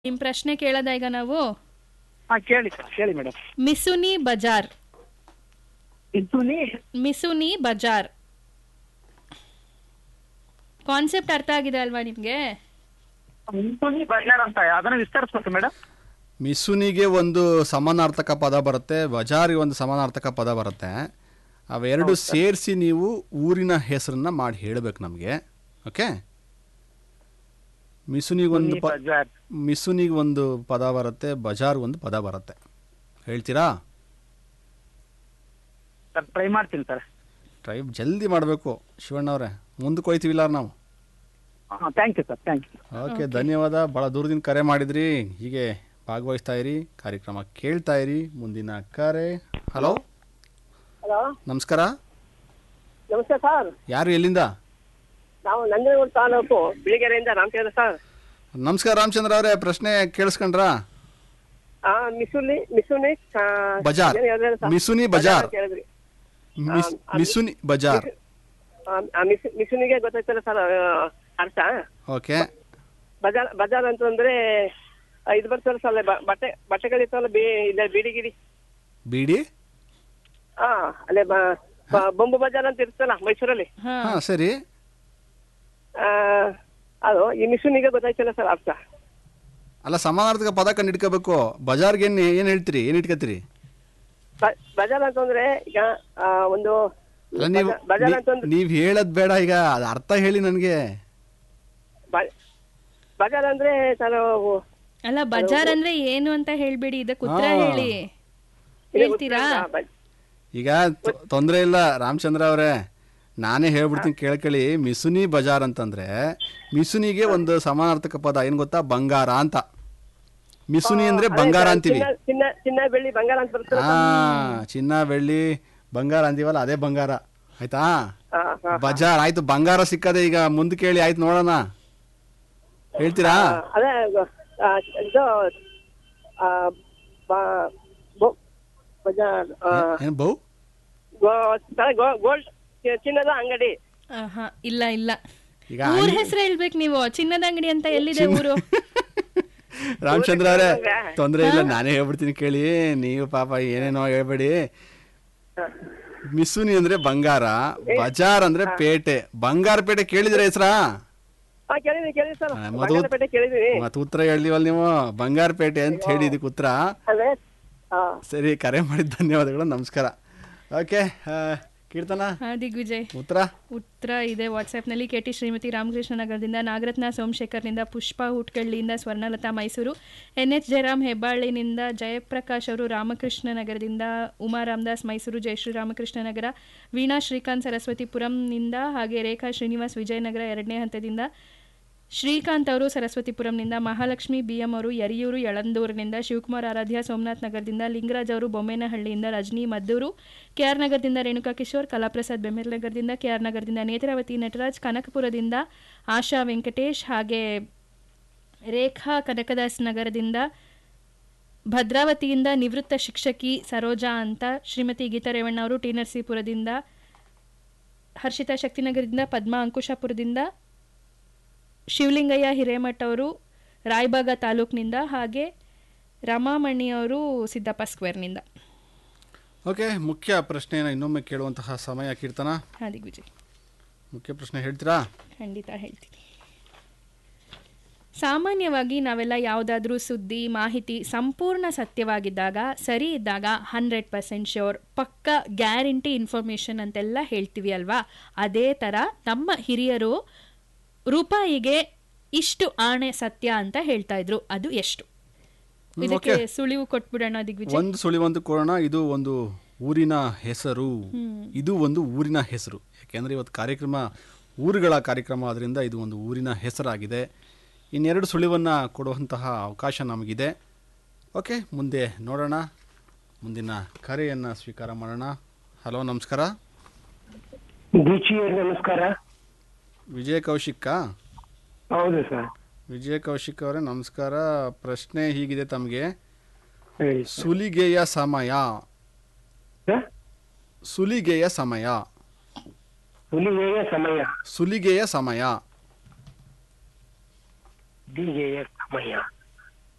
ನಿಮ್ ಪ್ರಶ್ನೆ ಕೇಳದ ಈಗ ನಾವು ಹಾ ಕೇಳಿ ಸರ್ ಕೇಳಿ ಮೇಡಮ್ ಮಿಸುನಿ ಬಜಾರ್ ಇದ್ದುನಿ ಮಿಸುನಿ ಬಜಾರ್ ಕಾನ್ಸೆಪ್ಟ್ ಅರ್ಥ ಆಗಿದೆ ಅಲ್ವಾ ನಿಮ್ಗೆ ಇದ್ದುನಿ ಬಜಾರ್ ಅಂತ ಅದನ್ನ ವಿಸ್ತರಿಸ್ಬೇಕು ಮೇಡಮ್ ಮಿಸುನಿಗೆ ಒಂದು ಸಮಾನಾರ್ಥಕ ಪದ ಬರುತ್ತೆ ಬಜಾರಿಗೆ ಒಂದು ಸಮಾನಾರ್ಥಕ ಪದ ಬರುತ್ತೆ ಅವೆರಡು ಸೇರಿಸಿ ನೀವು ಊರಿನ ಹೆಸರನ್ನ ಮಾಡಿ ಹೇಳಬೇಕು ನಮಗೆ ಓಕೆ ಮಿಸುನಿಗೆ ಒಂದು ಪ ಬಜಾರ್ ಮಿಸುನಿಗೆ ಒಂದು ಪದ ಬರುತ್ತೆ ಬಜಾರ್ ಒಂದು ಪದ ಬರುತ್ತೆ ಹೇಳ್ತೀರಾ ಸರ್ ಟ್ರೈ ಮಾಡ್ತೀನಿ ಸರ್ ಟ್ರೈ ಜಲ್ದಿ ಮಾಡಬೇಕು ಶಿವಣ್ಣವ್ರೆ ಮುಂದಕ್ಕೆ ಹೋಯ್ತೀವಿಲ್ಲ ನಾವು ಹಾ thank you sir thank you okay ಧನ್ಯವಾದ ಭಾಳ ದೂರದಿಂದ ಕರೆ ಮಾಡಿದ್ರಿ ಹೀಗೆ ಭಾಗವಹಿಸ್ತಾ ಇರಿ ಕಾರ್ಯಕ್ರಮ ಕೇಳ್ತಾ ಇರಿ ಮುಂದಿನ ಕರೆ ಹಲೋ ಹಲೋ ನಮಸ್ಕಾರ ನಮಸ್ತೆ ಸರ್ ಯಾರು ಎಲ್ಲಿಂದ ನಾವು ನಂಜನಗೂಡು ತಾಲೂಕು ಬಿಳಿಗೆರೆಯಿಂದ ರಾಮಚಂದ್ರ ಸರ್ ನಮಸ್ಕಾರ ರಾಮಚಂದ್ರ ಅವರೇ ಪ್ರಶ್ನೆ ಕೇಳಿಸ್ಕೊಂಡ್ರಾ ಆ ಮಿಸುಲಿ ಮಿಸುನಿ ಆ, ಬಜಾರ್. ಏನ್ ಹೇಳಿದ್ರಿ ಸರ್? ಮಿಸುನಿ ಬಜಾರ್. ಅಂತ ಹೇಳಿದ್ರಿ ಮಿಸ್ ಆ, ಮಿಸುನಿ ಬಜಾರ್ ಆ, ಆ ಮಿಸ್- ಮಿಸುನಿಗೆ ಗೊತ್ತಾಯ್ತಲ್ಲ ಸರ್ ಆ, ಅರ್ಥ ಓಕೆ ಬಜಾರ್ ಬಜಾರ್ ಅಂತಂದ್ರೆ ಆ, ಇದು ಬರ್ತಲ್ಲ ಸರ್ ಅಲ್ಲೇ ಬ- ಬಟ್ಟೆ ಬಟ್ಟೆಗಳಿರ್ತಾವಲ್ಲ ಬಿ ಇಲ್ಲ ಬೀಡಿ ಗಿಡಿ ಬಿಡಿ ಹಾ ಅಲ್ಲೇ ಬ- ಬ- ಬೊಂಬು ಬಜಾರ್ ಅಂತ ಇರ್ತಲ್ಲ ಮೈಸೂರಲ್ಲಿ ಹಾ ಹಾಂ ಸರಿ ಆ, ಅದು ಈ ಮಿಸುನಿಗೆ ಗೊತ್ತಾಯ್ತಲ್ಲ ಸರ್ ಅರ್ಥ ಅಲ್ಲ ಸಮಾನಾರ್ಥಕ ಪದ ಕಂಡು ಇಟ್ಕೋಬೇಕು ಬಜಾರ್ಗೆ ಏನು ಏನು ಹೇಳ್ತೀರಿ ಏನು ಇಟ್ಕೋತೀರಿ ಬ- ಬಜಾರ್ ಅಂತಂದ್ರೆ ಈಗ ಆ, ಒಂದು ಅಲ್ಲ ನೀವು ಬಜಾರ್- ಬಜಾರ್ ಅಂತಂದ್ರೆ ನೀವು ಹೇಳೋದು ಬೇಡ ಈಗ ಅದು ಅರ್ಥ ಹೇಳಿ ನನಗೆ ಬ- ಬಜಾರ್ ಅಂದ್ರೆ ಸರ್ ಅಲ್ಲ ಬಜಾರ್ ಅಂದ್ರೆ ಏನು ಅಂತ ಹೇಳ್ಬೇಡಿ ಇದಕ್ಕೆ ಉತ್ತರ ಹಾ. ಹೇಳಿ ಹೇಳ್ತೀರಾ ಈಗ ತೊಂದರೆ ಇಲ್ಲ ರಾಮಚಂದ್ರ ಅವರೇ ನಾನೇ ಹೇಳ್ಬಿಡ್ತೀನಿ ಕೇಳ್ಕೊಳ್ಳಿ ಮಿಸುನಿ ಬಜಾರ್ ಅಂತಂದ್ರೆ ಮಿಸುನಿಗೆ ಒಂದು ಸಮಾನಾರ್ಥಕ ಪದ ಏನು ಗೊತ್ತಾ ಬಂಗಾರ ಅಂತ ಮಿಸುನಿ ಅಂದ್ರೆ ಬಂಗಾರ ಅಂತೀವಿ ಚಿನ್ನ ಚಿನ್ನ ಚಿನ್ನ ಬೆಳ್ಳಿ ಬಂಗಾರ ಅಂತ ಬರ್ತದೆ ಹಾ ಚಿನ್ನ ಬೆಳ್ಳಿ ಬಂಗಾರ ಅಂತೀವಲ್ಲ ಅದೇ ಬಂಗಾರ ಆಯ್ತಾ ಹಾ, ಹಾ. ಬಜಾರ್ ಆಯ್ತು ಬಂಗಾರ ಸಿಕ್ಕದೆ ಈಗ ಮುಂದಕ್ಕೆ ಹೇಳಿ ಆಯ್ತು ನೋಡೋಣ ಹೇಳ್ತೀರಾ ಆ, ಅದೇ ಆ, ಇದು ಆ, ಬ- ಬೊ- ಬಜಾರ್ ಆ, ಏನು ಬೌ ಗೋ- ಸರ್, ಗೋ- ಗೋಲ್ಡ್ ಚಿ- ಚಿನ್ನದ ಅಂಗಡಿ ಆಹಾ, ಇಲ್ಲ ಇಲ್ಲ ಈಗ ಊರ್ ಹೆಸರು ಹೇಳ್ಬೇಕು ನೀವು ಚಿನ್ನದ ಅಂಗಡಿ ಅಂತ ಎಲ್ಲಿದೆ ಊರು ರಾಮಚಂದ್ರ ಅವರೇ ಊರಿಗೆ ತೊಂದರೆ ಇಲ್ಲ ನಾನೇ ಹೇಳ್ಬಿಡ್ತೀನಿ ಕೇಳಿ ನೀವು ಪಾಪ ಏನೇನೋ ಹೇಳ್ಬೇಡಿ ಮಿಸುನಿ ಅಂದ್ರೆ ಬಂಗಾರ ಬಜಾರ್ ಅಂದ್ರೆ ಪೇಟೆ ಬಂಗಾರ ಪೇಟೆ ಕೇಳಿದ್ರೆ ಹೆಸ್ರಾ ಹಾ ಕೇಳಿದ್ವಿ ಕೇಳಿದ್ವಿ ಸರ್ ಆ, ಮಧು- ಬಂಗಾರಪೇಟೆ ಕೇಳಿದ್ವಿ ಮತ್ತೆ ಉತ್ತರ ಹೇಳಿವಲ್ಲ ನೀವು ಬಂಗಾರ ಪೇಟೆ ಅಂತ ಹೇಳಿ ಇದಕ್ಕೆ ಉತ್ತರ ಅದೇ ಹಾ ಸರಿ ಕರೆ ಮಾಡಿದ ಧನ್ಯವಾದಗಳು ನಮಸ್ಕಾರ ಓಕೆ ಕೀರ್ತನ ಹಾ ದಿಗ್ವಿಜಯ್ ಉತ್ತರ ಉತ್ತರ ಇದೆ ವಾಟ್ಸ್ಆ್ಯಪ್ನಲ್ಲಿ ಕೆ ಟಿ ಶ್ರೀಮತಿ ರಾಮಕೃಷ್ಣ ನಗರದಿಂದ ನಾಗರತ್ನ ಸೋಮಶೇಖರ್ನಿಂದ ಪುಷ್ಪ ಹುಟ್ಕಳ್ಳಿಯಿಂದ ಸ್ವರ್ಣಲತಾ ಮೈಸೂರು ಎನ್ ಎಚ್ ಜಯರಾಮ್ ಹೆಬ್ಬಾಳಿನಿಂದ ಜಯಪ್ರಕಾಶ್ ಅವರು ರಾಮಕೃಷ್ಣ ನಗರದಿಂದ ಉಮಾ ರಾಮದಾಸ್ ಮೈಸೂರು ಜಯಶ್ರೀ ರಾಮಕೃಷ್ಣ ನಗರ ವೀಣಾ ಶ್ರೀಕಾಂತ್ ಸರಸ್ವತಿಪುರಂನಿಂದ ಹಾಗೆ ರೇಖಾ ಶ್ರೀನಿವಾಸ್ ವಿಜಯನಗರ ಎರಡನೇ ಹಂತದಿಂದ ಶ್ರೀಕಾಂತ್ ಅವರು ಸರಸ್ವತಿಪುರಂನಿಂದ ಮಹಾಲಕ್ಷ್ಮಿ ಬಿ ಎಂ ಅವರು ಯರಿಯೂರು ಯಳಂದೂರಿನಿಂದ ಶಿವಕುಮಾರ್ ಆರಾಧ್ಯ ಸೋಮನಾಥ್ ನಗರದಿಂದ ಲಿಂಗರಾಜ್ ಅವರು ಬೊಮ್ಮೇನಹಳ್ಳಿಯಿಂದ ರಜನಿ ಮದ್ದೂರು ಕೆಆರ್ ನಗರದಿಂದ ರೇಣುಕಾ ಕಿಶೋರ್ ಕಲಾಪ್ರಸಾದ್ ಬೆಮ್ಮೆಲ್ ನಗರದಿಂದ ಕೆಆರ್ ನಗರದಿಂದ ನೇತ್ರಾವತಿ ನಟರಾಜ್ ಕನಕಪುರದಿಂದ ಆಶಾ ವೆಂಕಟೇಶ್ ಹಾಗೆ ರೇಖಾ ಕನಕದಾಸ್ ನಗರದಿಂದ ಭದ್ರಾವತಿಯಿಂದ ನಿವೃತ್ತ ಶಿಕ್ಷಕಿ ಸರೋಜಾ ಅಂತ ಶ್ರೀಮತಿ ಗೀತಾ ರೇವಣ್ಣ ಅವರು ಟಿ ನರಸೀಪುರದಿಂದ ಹರ್ಷಿತಾ ಶಕ್ತಿನಗರದಿಂದ ಪದ್ಮಾ ಅಂಕುಶಾಪುರದಿಂದ ಶಿವಲಿಂಗಯ್ಯ ಹಿರೇಮಠ್ ಅವರು ರಾಯಬಾಗ ತಾಲೂಕಿನಿಂದ ಹಾಗೆ ರಮಾಮಣಿ ಅವರು ಸಿದ್ದಪ್ಪ ಸ್ಕ್ವೇರ್ನಿಂದ ಓಕೆ ಮುಖ್ಯ ಪ್ರಶ್ನೆಯನ್ನು ಇನ್ನೊಮ್ಮೆ ಕೇಳುವಂತಹ ಸಮಯ ಕೀರ್ತನ ಹಾ ದಿಗ್ವಿಜಯ್ ಮುಖ್ಯ ಪ್ರಶ್ನೆ ಹೇಳ್ತೀರಾ ಖಂಡಿತ ಹೇಳ್ತೀನಿ ಸಾಮಾನ್ಯವಾಗಿ ನಾವೆಲ್ಲ ಯಾವುದಾದ್ರೂ ಸುದ್ದಿ ಮಾಹಿತಿ ಸಂಪೂರ್ಣ ಸತ್ಯವಾಗಿದ್ದಾಗ ಸರಿ ಇದ್ದಾಗ ಹಂಡ್ರೆಡ್ ಪರ್ಸೆಂಟ್ ಶ್ಯೂರ್ ಪಕ್ಕ ಗ್ಯಾರಂಟಿ ಇನ್ಫಾರ್ಮೇಷನ್ ಅಂತೆಲ್ಲ ಹೇಳ್ತೀವಿ ಅಲ್ವಾ ಅದೇ ಥರ ನಮ್ಮ ಹಿರಿಯರು ರೂಪಾಯಿಗೆ ಇಷ್ಟು ಆಣೆ ಸತ್ಯ ಅಂತ ಹೇಳ್ತಾ ಇದ್ರು ಅದು ಎಷ್ಟು ಇದಕ್ಕೆ ಸುಳಿವು ಕೊಟ್ಬಿಡೋಣ ದಿಗ್ವಿಜಯ್ ಒಂದು ಸುಳಿವಂತ ಕೊಡೋಣ ಇದು ಒಂದು ಊರಿನ ಹೆಸರು ಇದು ಒಂದು ಊರಿನ ಹೆಸರು ಯಾಕೆಂದ್ರೆ ಇವತ್ತು ಕಾರ್ಯಕ್ರಮ ಊರುಗಳ ಕಾರ್ಯಕ್ರಮ ಆದ್ರಿಂದ ಇದು ಒಂದು ಊರಿನ ಹೆಸರಾಗಿದೆ ಇನ್ನೆರಡು ಸುಳಿವನ್ನು ಕೊಡುವಂತಹ ಅವಕಾಶ ನಮಗಿದೆ ಓಕೆ ಮುಂದೆ ನೋಡೋಣ ಮುಂದಿನ ಕರೆಯನ್ನು ಸ್ವೀಕಾರ ಮಾಡೋಣ ಹಲೋ ನಮಸ್ಕಾರ ದೀಚಿಯವ್ರೆ ನಮಸ್ಕಾರ ವಿಜಯ ಕೌಶಿಕ ಹೌದು ಸರ್ ವಿಜಯ ಕೌಶಿಕ್ ಅವರೇ ನಮಸ್ಕಾರ ಪ್ರಶ್ನೆ ಹೀಗಿದೆ ತಮಗೆ ಹೇಳಿ ಸುಲಿಗೆಯ ಸಮಯ ಸರ್ ಸುಲಿಗೆಯ ಸಮಯ ಹುಲಿಗೆಯ ಸಮಯ ಸುಲಿಗೆಯ ಸಮಯ ದಿಗೆಯ ಸಮಯ